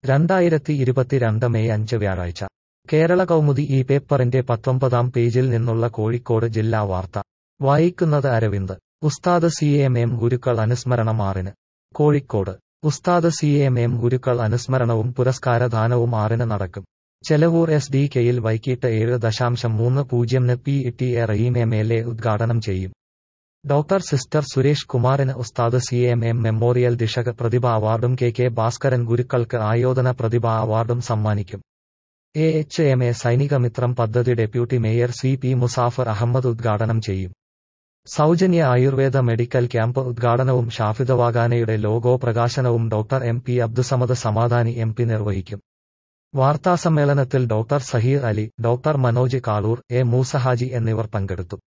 രണ്ടായിരത്തി ഇരുപത്തിരണ്ട് മെയ് അഞ്ച് വ്യാഴാഴ്ച കേരള കൗമുദി ഈ പേപ്പറിന്റെ പത്തൊമ്പതാം പേജിൽ നിന്നുള്ള കോഴിക്കോട് ജില്ലാ വാർത്ത വായിക്കുന്നത് അരവിന്ദ് ഉസ്താദ് സി എം എം ഗുരുക്കൾ അനുസ്മരണം ആറിന് Kozhikode Ustad C M M Gurukkal അനുസ്മരണവും പുരസ്കാരദാനവും ആറിന് നടക്കും ചെലവൂർ എസ് ഡി കെയിൽ വൈകിട്ട് ഏഴ് ദശാംശം മൂന്ന് പൂജ്യംന് P T A Rahim M L A ഉദ്ഘാടനം ചെയ്യും ഡോക്ടർ സിസ്റ്റർ സുരേഷ് കുമാറിന് Ustad C M M memorial ദിശക പ്രതിഭ അവാർഡും കെ കെ ഭാസ്കരൻ ഗുരുക്കൾക്ക് ആയോധന പ്രതിഭ അവാർഡും സമ്മാനിക്കും എ എച്ച് എം എ സൈനികമിത്രം പദ്ധതി deputy mayor C P Muzaffar Ahmed ഉദ്ഘാടനം ചെയ്യും സൗജന്യ ആയുർവേദ മെഡിക്കൽ ക്യാമ്പ് ഉദ്ഘാടനവും ഷാഫിദ വാഗാനയുടെ ലോഗോ പ്രകാശനവും doctor M P Abdussamad Samadani M P നിർവഹിക്കും വാർത്താസമ്മേളനത്തിൽ doctor Saheer Ali doctor Manoj Kaloor A Moosahaji എന്നിവർ പങ്കെടുത്തു